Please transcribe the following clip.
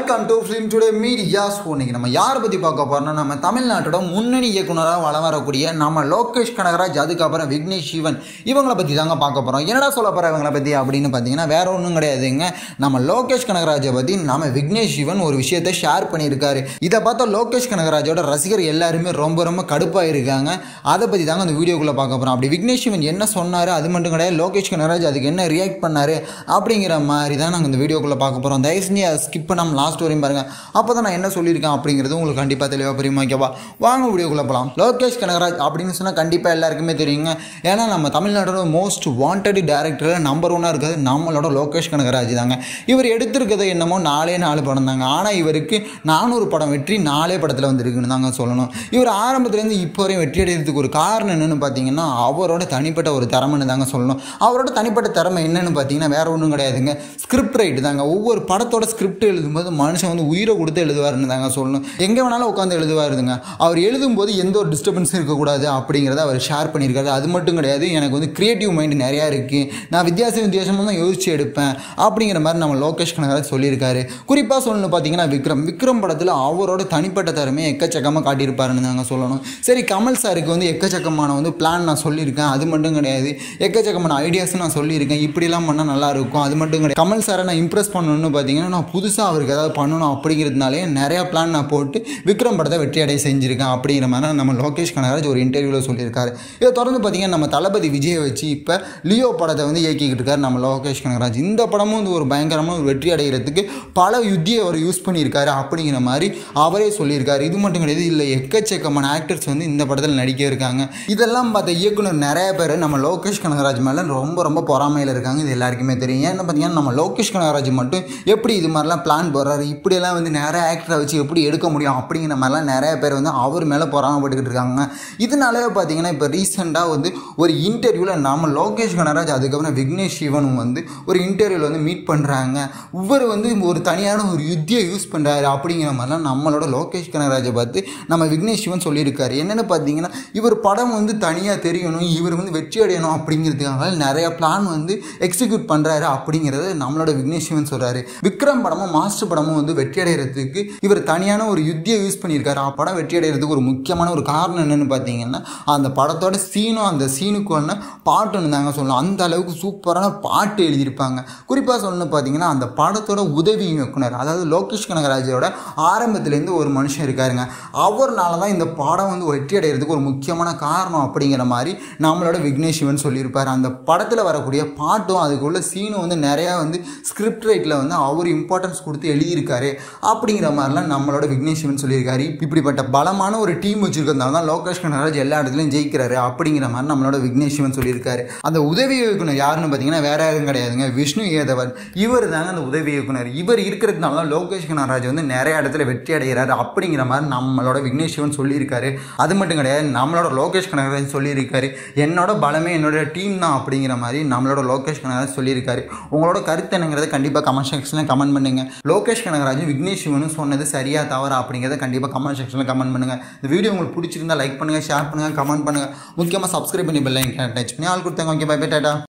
welcome to Film Today Media so இன்னைக்கு நம்ம யாரை பற்றி பார்க்க போறோம்னா நம்ம தமிழ்நாட்டோட முன்னணி இயக்குனராக வளம் வரக்கூடிய நம்ம லோகேஷ் கனகராஜ் அதுக்கப்புறம் விக்னேஷ் சிவன் இவங்கள பற்றி தாங்க பார்க்க போகிறோம் என்னடா சொல்ல போகிற இவங்கள பற்றி அப்படின்னு பார்த்தீங்கன்னா வேற ஒன்றும் கிடையாதுங்க நம்ம லோகேஷ் கனகராஜை பற்றி நம்ம விக்னேஷ் சிவன் ஒரு விஷயத்தை ஷேர் பண்ணியிருக்காரு இதை பார்த்தா லோகேஷ் கனகராஜோட ரசிகர் எல்லாருமே ரொம்ப ரொம்ப கடுப்பாக இருக்காங்க அதை பற்றி தாங்க அந்த வீடியோக்குள்ளே பார்க்க போகிறோம் அப்படி விக்னேஷ் சிவன் என்ன சொன்னார் அது மட்டும் கிடையாது லோகேஷ் கனகராஜ் அதுக்கு என்ன ரியாக்ட் பண்ணாரு அப்படிங்கிற மாதிரி தான் நாங்கள் இந்த வீடியோக்குள்ளே பார்க்க போகிறோம் தயவு செஞ்சு அதை ஸ்கிப் பண்ணாமல் லாஸ்ட் வரையும் பாருங்கள் அப்போ தான் நான் என்ன சொல்லியிருக்கேன் அப்படிங்கிறது உங்களுக்கு கண்டிப்பாக தெளிவாக புரியுமா ஓகேவா வாங்க வீடியோக்குள்ளே போகலாம் லோகேஷ் கனகராஜ் அப்படின்னு சொன்னால் கண்டிப்பாக எல்லாருக்குமே தெரியுங்க ஏன்னா நம்ம தமிழ்நாட்டோட மோஸ்ட் வாண்டட் டேரக்டரில் நம்பர் ஒன்னாக இருக்கிறது நம்மளோட லோகேஷ் கனகராஜ் தாங்க இவர் எடுத்திருக்கிறது என்னமோ நாலே நாலு படம் தாங்க ஆனால் இவருக்கு நானூறு படம் வெற்றி நாலே படத்தில் வந்திருக்குன்னு தாங்க சொல்லணும் இவர் ஆரம்பத்துலேருந்து இப்போ வரையும் வெற்றி அடைகிறதுக்கு ஒரு காரணம் என்னென்னு பார்த்தீங்கன்னா அவரோட தனிப்பட்ட ஒரு திறமைன்னு தாங்க சொல்லணும் அவரோட தனிப்பட்ட திறமை என்னென்னு பார்த்தீங்கன்னா வேற ஒன்றும் கிடையாதுங்க ஸ்கிரிப்ட் ரைட் தாங்க ஒவ்வொரு படத்தோட ஸ்கிரிப்ட் எழுதும்போது மனுஷன் வந்து உயிரை கொடுத்து எழுதுவாருன்னு தாங்க சொல்லணும் எங்கே வேணாலும் உட்காந்து எழுதுவாருங்க அவர் எழுதும்போது எந்த ஒரு டிஸ்டர்பன்ஸும் இருக்கக்கூடாது அப்படிங்கிறத அவர் ஷேர் பண்ணியிருக்காரு அது மட்டும் கிடையாது எனக்கு வந்து கிரியேட்டிவ் மைண்ட் நிறையா இருக்குது நான் வித்தியாச வித்தியாசமாக தான் யோசிச்சு எடுப்பேன் அப்படிங்கிற மாதிரி நம்ம லோகேஷ் கனகராஜ் சொல்லியிருக்காரு குறிப்பாக சொல்லணும் பார்த்தீங்கன்னா விக்ரம் விக்ரம் படத்தில் அவரோட தனிப்பட்ட திறமையை எக்கச்சக்கமாக காட்டியிருப்பாருன்னு தாங்க சொல்லணும் சரி கமல் சாருக்கு வந்து எக்கச்சக்கமான வந்து பிளான் நான் சொல்லியிருக்கேன் அது மட்டும் கிடையாது எக்கச்சக்கமான ஐடியாஸும் நான் சொல்லியிருக்கேன் இப்படிலாம் பண்ணால் நல்லா இருக்கும் அது மட்டும் கிடையாது கமல் சாரை நான் இம்ப்ரெஸ் பண்ணணும்னு பார்த்தீங்கன்னா நான் புதுசாக அவருக்கு ஏதாவது பண்ணணும் அப்படிங்கிறதுனாலே நிறையா பிளான் நான் போட்டு விக்ரம் படத்தை வெற்றி அடைய செஞ்சுருக்கேன் அப்படிங்கிற மாதிரி நம்ம லோகேஷ் கனகராஜ் ஒரு இன்டர்வியூவில் சொல்லியிருக்காரு இதை தொடர்ந்து பார்த்தீங்கன்னா நம்ம தளபதி விஜயை வச்சு இப்போ லியோ படத்தை வந்து இயக்கிக்கிட்டு இருக்காரு நம்ம லோகேஷ் கனகராஜ் இந்த படமும் வந்து ஒரு பயங்கரமான ஒரு வெற்றி அடைகிறதுக்கு பல யுத்தியை அவர் யூஸ் பண்ணியிருக்காரு அப்படிங்கிற மாதிரி அவரே சொல்லியிருக்காரு இது மட்டும் கிடையாது இல்லை எக்கச்சக்கமான ஆக்டர்ஸ் வந்து இந்த படத்தில் நடிக்க இருக்காங்க இதெல்லாம் பார்த்த இயக்குனர் நிறைய பேர் நம்ம லோகேஷ் கனகராஜ் மேலே ரொம்ப ரொம்ப பொறாமையில் இருக்காங்க இது எல்லாருக்குமே தெரியும் ஏன்னு பார்த்தீங்கன்னா நம்ம லோகேஷ் கனகராஜ் மட்டும் எப்படி இது மாதிரிலாம் பிளான் போடுறாரு இப்படியெல்லாம் வந்து நிறைய ஆக்டரை வச்சு எப்படி எடுக்க முடியும் அப்படிங்கிற மாதிரிலாம் நிறைய பேர் வந்து அவர் மேலே பொறாமப்பட்டுக்கிட்டு இருக்காங்க இதனாலே பார்த்தீங்கன்னா இப்போ ரீசெண்டாக வந்து ஒரு இன்டர்வியூவில் நம்ம லோகேஷ் கனகராஜ் அதுக்கப்புறம் விக்னேஷ் சிவனும் வந்து ஒரு இன்டர்வியூவில் வந்து மீட் பண்ணுறாங்க இவர் வந்து ஒரு தனியான ஒரு யுத்தியை யூஸ் பண்ணுறாரு அப்படிங்கிற மாதிரிலாம் நம்மளோட லோகேஷ் கனகராஜை பார்த்து நம்ம விக்னேஷ் சிவன் சொல்லியிருக்காரு என்னென்னு பார்த்தீங்கன்னா இவர் படம் வந்து தனியாக தெரியணும் இவர் வந்து வெற்றி அடையணும் அப்படிங்கிறதுக்காக நிறைய பிளான் வந்து எக்ஸிக்யூட் பண்ணுறாரு அப்படிங்கிறத நம்மளோட விக்னேஷ் சிவன் சொல்கிறாரு விக்ரம் படமும் மாஸ்டர் படமும் வந்து வெற்றி அடைகிறதுக்கு இவர் தனியான ஒரு யுத்தியை யூஸ் பண்ணியிருக்காரு ஆ படம் வெற்றி அடைகிறதுக்கு ஒரு முக்கியமான ஒரு காரணம் என்னென்னு பார்த்தீங்கன்னா அந்த படத்தோட சீனும் அந்த சீனுக்கான பாட்டுன்னு தாங்க சொல்லணும் அந்த அளவுக்கு சூப்பரான பாட்டு எழுதியிருப்பாங்க குறிப்பாக சொல்லணும் பார்த்தீங்கன்னா அந்த படத்தோட உதவி இயக்குனர் அதாவது லோகேஷ் கனகராஜோட ஆரம்பத்துலேருந்து ஒரு மனுஷன் இருக்காருங்க அவர்னால தான் இந்த படம் வந்து வெற்றி அடைகிறதுக்கு ஒரு முக்கியமான காரணம் அப்படிங்கிற மாதிரி நம்மளோட விக்னேஷ் சிவன் சொல்லியிருப்பார் அந்த படத்தில் வரக்கூடிய பாட்டும் அதுக்குள்ள சீனும் வந்து நிறையா வந்து ஸ்கிரிப்ட் ரைட்டில் வந்து அவர் இம்பார்ட்டன்ஸ் கொடுத்து எழுதியிருக்காரு அப்படிங்கிற மாதிரிலாம் நம்மளோட விக்னேஷ் சிவன் சொல்லியிருக்காரு இப்படிப்பட்ட பலமான ஒரு டீம் வச்சிருக்கிறதுனால தான் லோகேஷ் கனகராஜ் எல்லா இடத்துலையும் ஜெயிக்கிறாரு அப்படிங்கிற மாதிரி நம்மளோட விக்னேஷ் சிவன் சொல்லியிருக்காரு அந்த உதவி இயக்குனர் யாருன்னு பார்த்தீங்கன்னா வேற யாரும் கிடையாதுங்க விஷ்ணு ஏதவன் இவர் தாங்க அந்த உதவி இயக்குனர் இவர் இருக்கிறதுனால தான் லோகேஷ் கனகராஜ் வந்து நிறைய இடத்துல வெற்றி அடைகிறாரு அப்படிங்கிற மாதிரி நம்மளோட விக்னேஷ் சிவன் சொல்லியிருக்காரு அது மட்டும் கிடையாது நம்மளோட லோகேஷ் கனகராஜ் சொல்லியிருக்காரு என்னோட பலமே என்னோட டீம் தான் அப்படிங்கிற மாதிரி நம்மளோட லோகேஷ் கனகராஜ் சொல்லியிருக்காரு உங்களோட கருத்து என்னங்கிறத கண்டிப்பாக கமெண்ட் செக்ஷனில் கமெண்ட் பண்ணுங்க லோகேஷ் கனகராஜும் விக்னேஷ் சிவனும் சொன்னது சரியா தவறா அப்படிங்கிறத கண்டிப்பாக கமெண்ட் செக்ஷனில் கமெண்ட் பண்ணுங்க இந்த வீடியோ உங்களுக்கு பிடிச்சிருந்தா லைக் பண்ணுங்க ஷேர் பண்ணுங்க கமெண்ட் பண்ணுங்க முக்கியமாக சப்ஸ்கிரைப் பண்ணி பெல்லைன் டச் பண்ணி ஆள் கொடுத்தாங்க ஓகே பை பை டாடா